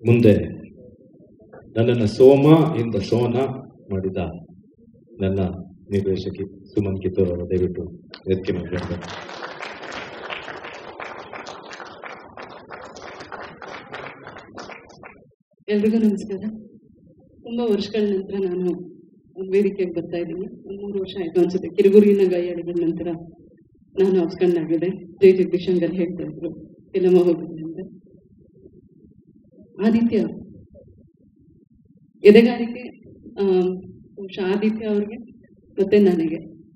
ಮುಂದೆ ನನ್ನನ್ನು ಸೋಮ ಇಂದ ಸೋನ ಮಾಡಿದ ನನ್ನ ನಿರ್ದೇಶಕಿ ಸುಮನ್ ಕಿತ್ತೂರ್ ಅವರು ದಯವಿಟ್ಟು ವೇದಿಕೆ ಮೇಲೆ ಬರ್ಬೇಕು. ಎಲ್ರಿಗೂ ನಮಸ್ಕಾರ ತುಂಬಾ ವರ್ಷಗಳ ನಂತರ ನಾನು ಒಂದು ವೇದಿಕೆಗೆ ಬರ್ತಾ ಇದ್ದೀನಿ ಒಂದು ಮೂರು ವರ್ಷ ಆಯ್ತು ಅನ್ಸುತ್ತೆ ಕಿರುಗುರಿನ ಗಾಯಾಳಿಗಳ ನಂತರ ನಾನು ಆಗಿದೆ ಜೈ ಜಗದೀಶಂಕರ್ ಹೇಳ್ತಾ ಇದ್ರು ಫಿಲಮ ಹೋಗಿದೆ ಅಂತ ಆದಿತ್ಯ ಎದೆಗಾರಿಕೆ ಆ, ಬಹುಶಃ ಆದಿತ್ಯ ಅವ್ರಿಗೆ ಮತ್ತೆ ನನಗೆ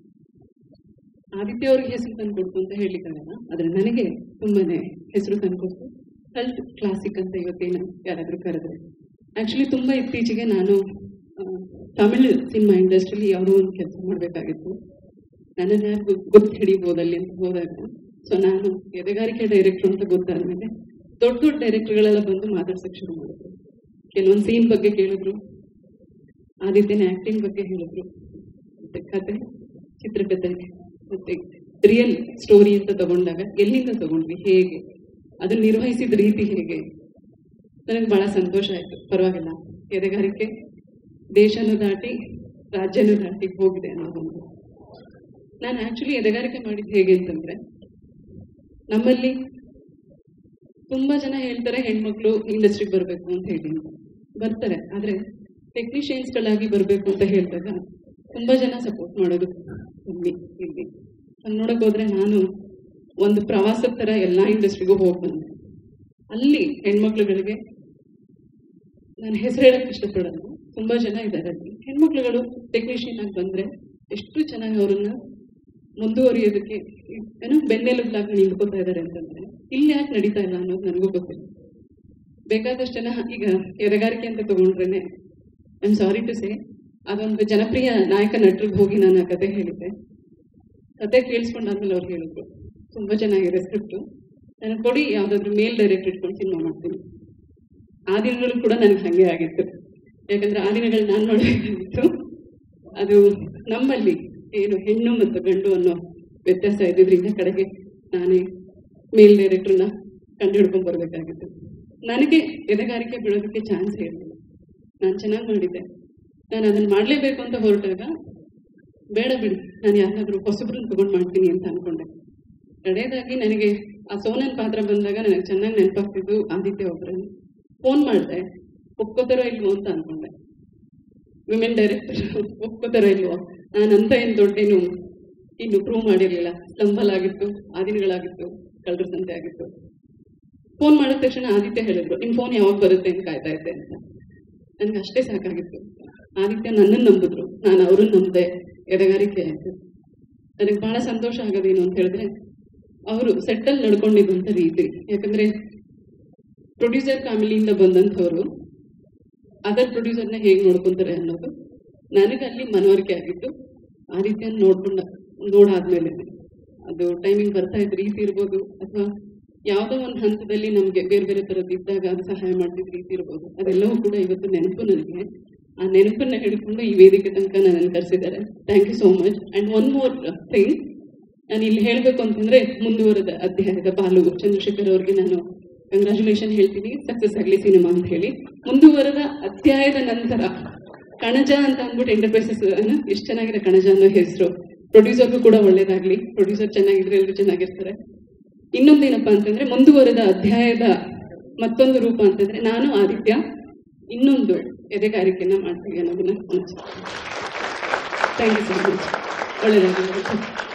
ಆದಿತ್ಯ ಅವ್ರಿಗೆ ಹೆಸರು ತಂದು ಕೊಡ್ತು ಅಂತ ಹೇಳಿಕ್ಕಾಗಲ್ಲ ಆದ್ರೆ ನನಗೆ ತುಂಬಾನೇ ಹೆಸರು ತಂದು ಕೊಡ್ತು ಕಲ್ಟ್ ಕ್ಲಾಸಿಕ್ ಅಂತ ಇವತ್ತೇನು ಯಾರಾದ್ರೂ ಕರೆದ್ರೆ ಆಕ್ಚುಲಿ ತುಂಬಾ ಇತ್ತೀಚೆಗೆ ನಾನು ಆ, ತಮಿಳ್ ಸಿನಿಮಾ ಇಂಡಸ್ಟ್ರಿಲಿ ಯಾವುದೋ ಒಂದು ಕೆಲಸ ಮಾಡಬೇಕಾಗಿತ್ತು ನನ್ನನ್ನು ಯಾರು ಗೊತ್ತು ಹಿಡಿಬೋದಲ್ಲಿ ಅಂತ ಹೋದಾಗ ಸೊ ನಾನು ಎದೆಗಾರಿಕೆ ಡೈರೆಕ್ಟರ್ ಅಂತ ಗೊತ್ತಾದ್ಮೇಲೆ ದೊಡ್ಡ ದೊಡ್ಡ ಡೈರೆಕ್ಟರ್ಗಳೆಲ್ಲ ಬಂದು ಮಾತಾಡ್ಸಕ್ ಶುರು ಮಾಡಿದ್ರು ಕೆಲವೊಂದು ಸೀನ್ ಬಗ್ಗೆ ಕೇಳಿದ್ರು ಆದಿತ್ಯನ ಆಕ್ಟಿಂಗ್ ಬಗ್ಗೆ ಹೇಳಿದ್ರು ಮತ್ತೆ ಕತೆ ಚಿತ್ರಕಥೆ ಮತ್ತೆ ರಿಯಲ್ ಸ್ಟೋರಿ ಅಂತ ತಗೊಂಡಾಗ ಎಲ್ಲಿಂದ ತಗೊಂಡ್ವಿ ಹೇಗೆ ಅದನ್ನ ನಿರ್ವಹಿಸಿದ ರೀತಿ ಹೇಗೆ ನನಗೆ ಬಹಳ ಸಂತೋಷ ಆಯ್ತು ಪರವಾಗಿಲ್ಲ ಎದೆಗಾರಿಕೆ ದೇಶನೂ ದಾಟಿ ರಾಜ್ಯನೂ ದಾಟಿ ಹೋಗಿದೆ ಅನ್ನೋದೊಂದು ನಾನು ಆಕ್ಚುಲಿ ಎದೆಗಾರಿಕೆ ಮಾಡಿದ್ದು ಹೇಗೆ ಅಂತಂದ್ರೆ ನಮ್ಮಲ್ಲಿ ತುಂಬಾ ಜನ ಹೇಳ್ತಾರೆ ಹೆಣ್ಮಕ್ಳು ಇಂಡಸ್ಟ್ರಿಗೆ ಬರಬೇಕು ಅಂತ ಹೇಳಿ ಬರ್ತಾರೆ ಆದ್ರೆ ಟೆಕ್ನಿಷಿಯನ್ಸ್ ಗಳಾಗಿ ಬರಬೇಕು ಅಂತ ಹೇಳಿದಾಗ ತುಂಬಾ ಜನ ಸಪೋರ್ಟ್ ಮಾಡೋದು ಇಲ್ಲಿ ಇಲ್ಲಿ ಹಂಗ್ ನೋಡಕ್ ಹೋದ್ರೆ ನಾನು ಒಂದು ಪ್ರವಾಸದ ತರ ಎಲ್ಲಾ ಇಂಡಸ್ಟ್ರಿಗೂ ಹೋಗಿ ಬಂದೆ ಅಲ್ಲಿ ಹೆಣ್ಮಕ್ಳುಗಳಿಗೆ ನಾನು ಹೆಸರು ಹೇಳಕ್ ಇಷ್ಟಪಡಲ್ಲ ತುಂಬಾ ಜನ ಇದ್ದಾರೆ ಅಲ್ಲಿ ಹೆಣ್ಮಕ್ಳುಗಳು ಟೆಕ್ನಿಷಿಯನ್ ಆಗಿ ಬಂದ್ರೆ ಎಷ್ಟು ಚೆನ್ನಾಗಿ ಅವ್ರನ್ನ ಮುಂದುವರಿಯೋದಕ್ಕೆ ಏನೋ ಬೆನ್ನೆಲುಬಾಗಿ ನಿಂತ್ಕೋತಾ ಇದ್ದಾರೆ ಅಂತಂದ್ರೆ ಇಲ್ಲಿ ಯಾಕೆ ನಡೀತಾ ಇಲ್ಲ ಅನ್ನೋದು ನನಗೂ ಗೊತ್ತಿಲ್ಲ ಬೇಕಾದಷ್ಟು ಜನ ಈಗ ಎದೆಗಾರಿಕೆ ಅಂತ ತಗೊಂಡ್ರೇನೆ I am sorry to say ಅದೊಂದು ಜನಪ್ರಿಯ ನಾಯಕ ನಟರಿಗೆ ಹೋಗಿ ನಾನು ಆ ಕತೆ ಹೇಳಿದ್ದೆ ಕತೆ ಕೇಳಿಸ್ಕೊಂಡಾದ್ಮೇಲೆ ಅವ್ರು ಹೇಳಿದ್ರು ತುಂಬಾ ಚೆನ್ನಾಗಿದೆ ಸ್ಕ್ರಿಪ್ಟ್ ನನಗೆ ಕೊಡಿ ಯಾವ್ದಾದ್ರು ಮೇಲ್ ಡೈರೆಕ್ಟ್ ಇಟ್ಕೊಂಡು ಸಿನಿಮಾ ಮಾಡ್ತೀನಿ ಆ ದಿನಗಳು ಕೂಡ ನನಗೆ ಹಂಗೆ ಆಗಿತ್ತು ಯಾಕಂದ್ರೆ ಆ ದಿನಗಳು ನಾನು ನೋಡಬೇಕಾಗಿತ್ತು ಅದು ನಮ್ಮಲ್ಲಿ ಏನು ಹೆಣ್ಣು ಮತ್ತು ಗಂಡು ಅನ್ನೋ ವ್ಯತ್ಯಾಸ ಇದ್ದಿದ್ರಿಂದ ಕಡೆಗೆ ನಾನೇ ಮೇಲ್ ಡೈರೆಕ್ಟರ್ನ ಕಂಡು ಹಿಡ್ಕೊಂಡ್ ಬರ್ಬೇಕಾಗಿತ್ತು ನನಗೆ ಎದೆಗಾರಿಕೆ ಬೀಳೋದಕ್ಕೆ ಚಾನ್ಸ್ ಇರಲಿಲ್ಲ ನಾನು ಚೆನ್ನಾಗಿ ಮಾಡಿದ್ದೆ ನಾನು ಅದನ್ನ ಮಾಡ್ಲೇಬೇಕು ಅಂತ ಹೊರಟಾಗ ಬೇಡ ಬಿಡಿ ನಾನು ಯಾರನ್ನಾದ್ರೂ ಹೊಸಬ್ರನ್ನ ತಗೊಂಡ್ ಮಾಡ್ತೀನಿ ಅಂತ ಅನ್ಕೊಂಡೆ ಕಡೆಯದಾಗಿ ನನಗೆ ಆ ಸೋನನ್ ಪಾತ್ರ ಬಂದಾಗ ನನಗೆ ಚೆನ್ನಾಗಿ ನೆನಪಾಗ್ತಿದ್ದು ಆದಿತ್ಯ ಒಬ್ಬರನ್ನು ಫೋನ್ ಮಾಡಿದೆ ಒಪ್ಕೋತಾರೋ ಇಲ್ವೋ ಅಂತ ಅನ್ಕೊಂಡೆ ವಿಮೆನ್ ಡೈರೆಕ್ಟರ್ ಒಪ್ಕೋತಾರೋ ಇಲ್ವೋ ನಾನಂತ ಏನ್ ದೊಡ್ಡೇನು ಇನ್ನು ಪ್ರೂವ್ ಮಾಡಿರ್ಲಿಲ್ಲ ಸ್ಟಂಬಲ್ ಆಗಿತ್ತು ಆ ದಿನಗಳಾಗಿತ್ತು ಕಳ್ಳರ ಸಂತೆ ಆಗಿತ್ತು ಫೋನ್ ಮಾಡಿದ ತಕ್ಷಣ ಆದಿತ್ಯ ಹೇಳಿದ್ರು ನಿಮ್ ಫೋನ್ ಯಾವಾಗ ಬರುತ್ತೆ ಅಂತ ಕಾಯ್ತಾ ಇದ್ದೆ ಅಂತ ನನ್ಗೆ ಅಷ್ಟೇ ಸಾಕಾಗಿತ್ತು ಆದಿತ್ಯ ನನ್ನನ್ನು ನಂಬಿದ್ರು ನಾನು ಅವ್ರನ್ನ ನಂಬಿದೆ ಎದೆಗಾರಿಕೆ ಆಯ್ತು ನನಗೆ ಬಹಳ ಸಂತೋಷ ಆಗೋದೇನು ಅಂತ ಹೇಳಿದ್ರೆ ಅವರು ಸೆಟ್ಟಲ್ ನಡ್ಕೊಂಡಿದ್ದಂಥ ರೀತಿ ಯಾಕಂದ್ರೆ ಪ್ರೊಡ್ಯೂಸರ್ ಫ್ಯಾಮಿಲಿಯಿಂದ ಬಂದಂಥವ್ರು ಅದರ್ ಪ್ರೊಡ್ಯೂಸರ್ನ ಹೇಗೆ ನೋಡ್ಕೊಂತಾರೆ ಅನ್ನೋದು ನನಗೆ ಅಲ್ಲಿ ಮನವರಿಕೆ ಆಗಿತ್ತು ಆ ರೀತಿಯನ್ನು ನೋಡ್ಕೊಂಡ ನೋಡಾದ್ಮೇಲೆ ಅದು ಟೈಮಿಂಗ್ ಬರ್ತಾ ಇದ್ದ ರೀತಿ ಇರ್ಬೋದು ಅಥವಾ ಯಾವುದೋ ಒಂದು ಹಂತದಲ್ಲಿ ನಮಗೆ ಬೇರೆ ಬೇರೆ ಥರದ್ದು ಇದ್ದಾಗ ಅದು ಸಹಾಯ ಮಾಡ್ತಿದ್ದ ರೀತಿ ಇರ್ಬೋದು ಅದೆಲ್ಲವೂ ಕೂಡ ಇವತ್ತು ನೆನಪು ನನಗೆ ಆ ನೆನಪನ್ನ ಹಿಡ್ಕೊಂಡು ಈ ವೇದಿಕೆ ತನಕ ನನ್ನನ್ನು ಕರೆಸಿದ್ದಾರೆ thank you so much and one more thing ನಾನು ಇಲ್ಲಿ ಹೇಳಬೇಕು ಅಂತಂದ್ರೆ ಮುಂದುವರೆದ ಅಧ್ಯಾಯದ ಬಾಲು ಚಂದ್ರಶೇಖರ್ ಅವ್ರಿಗೆ ನಾನು ಕಂಗ್ರಾಚುಲೇಷನ್ ಹೇಳ್ತೀನಿ ಸಕ್ಸಸ್ ಆಗಲಿ ಸಿನಿಮಾ ಅಂತ ಹೇಳಿ ಮುಂದುವರೆದ ಅಧ್ಯಾಯದ ನಂತರ ಕಣಜ ಅಂತ ಅಂದ್ಬಿಟ್ಟು ಎಂಟರ್ಪ್ರೈಸಸ್ ಎಷ್ಟು ಚೆನ್ನಾಗಿದೆ ಕಣಜ ಅನ್ನೋ ಹೆಸರು ಪ್ರೊಡ್ಯೂಸರ್ಗೂ ಕೂಡ ಒಳ್ಳೇದಾಗ್ಲಿ ಪ್ರೊಡ್ಯೂಸರ್ ಚೆನ್ನಾಗಿದ್ರೆ ಎಲ್ಲರೂ ಚೆನ್ನಾಗಿರ್ತಾರೆ ಇನ್ನೊಂದೇನಪ್ಪಾ ಅಂತಂದ್ರೆ ಮುಂದುವರೆದ ಅಧ್ಯಾಯದ ಮತ್ತೊಂದು ರೂಪ ಅಂತಂದ್ರೆ ನಾನು ಆದಿತ್ಯ ಇನ್ನೊಂದು ಎದೆಗಾರಿಕೆನ ಮಾಡ್ತೀವಿ ಅನ್ನೋದನ್ನ ಥ್ಯಾಂಕ್ ಯು ಸೊ ಮಚ್ ಒಳ್ಳೆಯದಾಗಲಿ